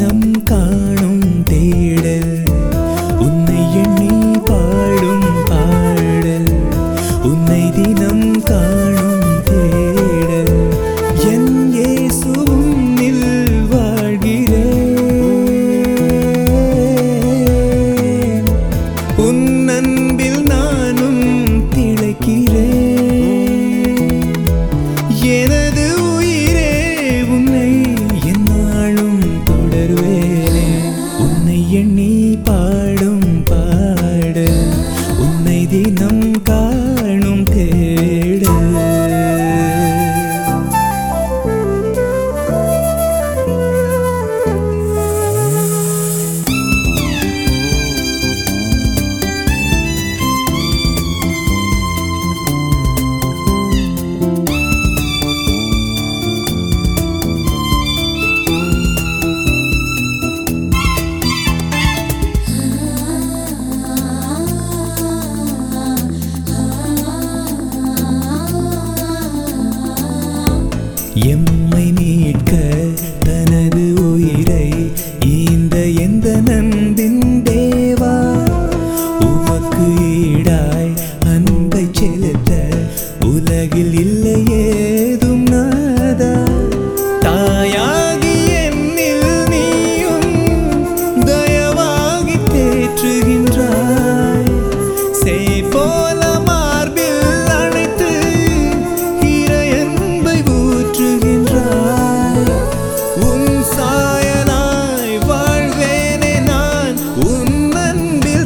தினம் காணும் தேடல் உன்னை எண்ணி பாடும் பாடல் உன்னை தினம் காணும் தேடல் என் இயேசு உன்னில் வாழ்கிறேன் உன் அன்பில் நானும் திளைக்கிறேன் எனது உயிரே உன்னை என்னாலும் தொடர்வேனே உன்னை எண்ணி பாடும் பாடல் உன்னை தினம் காணும் தேடல் எம்மை மீட்க தனது உயிரை ஈந்த எந்த நந்தின் தேவா உமக்கு ஈடாய் அன்பை செலுத்த உலகில் இல்லை ஏதும் நாதா தாயாகி என்னில் நீயும் தயவாகி தேற்றுகின்றாய் செய் போல மார்பில் அணைத்து இறையன்பை ஊற்றுகின்றாய் உன் சாயனாய் வாழ்வேனே நான் உன் அன்பில்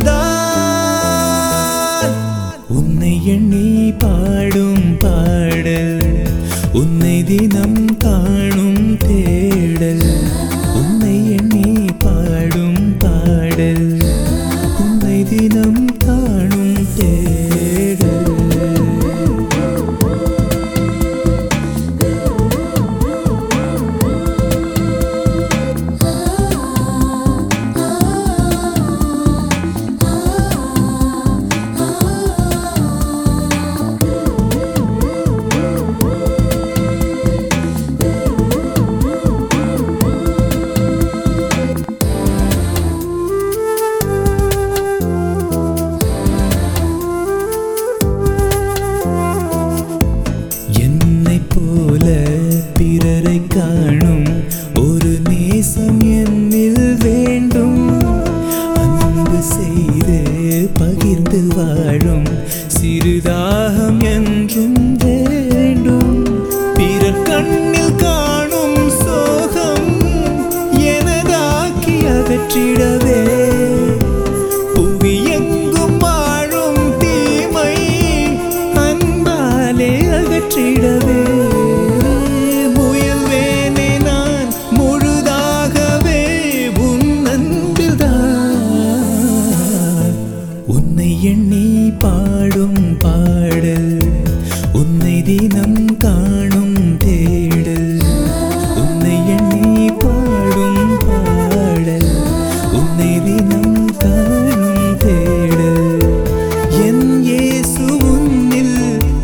தான் உன்னை எண்ணி பாடும் பாடல் உன்னை தினம் காணும் தேடல் உன்னை எண்ணி பாடும் பாடல் உன்னை தினம் காணும் தேடல் என்னைப் போல பிறரை காணும் ஒரு நேசம் என்னில் வேண்டும் அன்பு செய்து பகிர்ந்து வாழும் சிறுதாகம் என்றும் வேண்டும் பிறர் கண்ணில் காணும் சோகம் எனதாக்கி அகற்றிடவே புவி எங்கும் வாழும் தீமை அன்பாலே அகற்றிடவே முயல்வேனே நான் முழுதாகவே உன் அன்பில்தான் உன்னை எண்ணி பாடும் பாடல் உன்னை தினம் காணும் தேடல் உன்னை எண்ணி பாடும் பாடல் உன்னை தினம் காணும் தேடல் என் இயேசு உன்னில்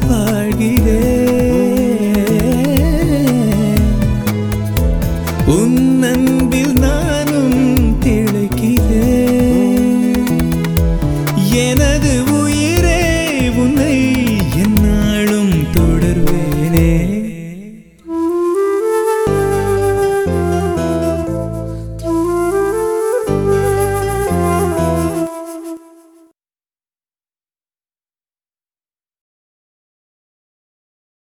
வாழ்கிறேன் உன் அன்பில் நானும் திளைக்கிறேன் எனது உயிரே உன்னை